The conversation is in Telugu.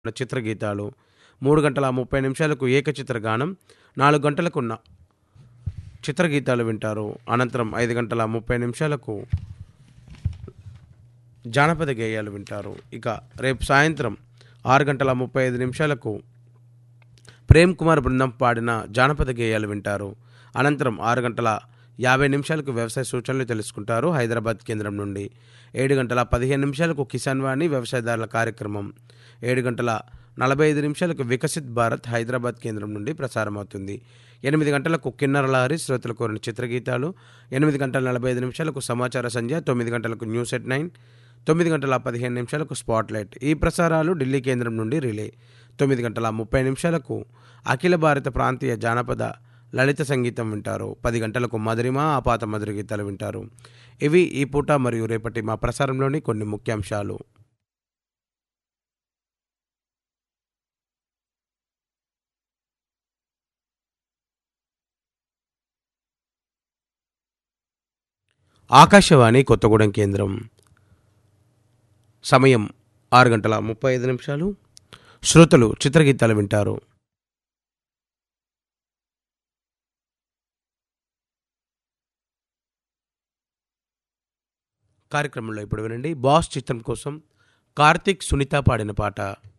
చిత్రగీతాలు మూడు గంటల ముప్పై నిమిషాలకు ఏకచిత్ర గానం నాలుగు గంటలకు న- చిత్రగీతాలు వింటారు అనంతరం ఐదు గంటల ముప్పై నిమిషాలకు జానపద గేయాలు వింటారు ఇక రేపు సాయంత్రం ఆరు గంటల ముప్పై ఐదు నిమిషాలకు ప్రేమ్ కుమార్ బృందం పాడిన జానపద గేయాలు వింటారు అనంతరం ఆరు గంటల యాభై నిమిషాలకు వ్యవసాయ సూచనలు తెలుసుకుంటారు హైదరాబాద్ కేంద్రం నుండి ఏడు గంటల పదిహేను నిమిషాలకు కిసాన్ వాణి వ్యవసాయదారుల కార్యక్రమం ఏడు గంటల నలభై ఐదు నిమిషాలకు వికసిత్ భారత్ హైదరాబాద్ కేంద్రం నుండి ప్రసారం అవుతుంది ఎనిమిది గంటలకు కిన్నర లహరి శ్రోతలు కోరిన చిత్రగీతాలు ఎనిమిది గంటల నలభై ఐదు నిమిషాలకు సమాచార సంధ్య తొమ్మిది గంటలకు న్యూస్ ఎట్ నైన్ తొమ్మిది గంటల పదిహేను నిమిషాలకు స్పాట్లైట్ ఈ ప్రసారాలు ఢిల్లీ కేంద్రం నుండి రిలే తొమ్మిది గంటల ముప్పై నిమిషాలకు అఖిల భారత ప్రాంతీయ జానపద లలిత సంగీతం వింటారు పది గంటలకు మధురిమ ఆపాత మధుర గీతాలు వింటారు ఇవి ఈ పూట మరియు రేపటి మా ప్రసారంలోని కొన్ని ముఖ్యాంశాలు ఆకాశవాణి కొత్తగూడెం కేంద్రం సమయం ఆరు గంటల ముప్పై ఐదు నిమిషాలు శ్రోతలు చిత్రగీతాలు వింటారు కార్యక్రమంలో ఇప్పుడు వినండి బాస్ చిత్రం కోసం కార్తిక్ సునీత పాడిన పాట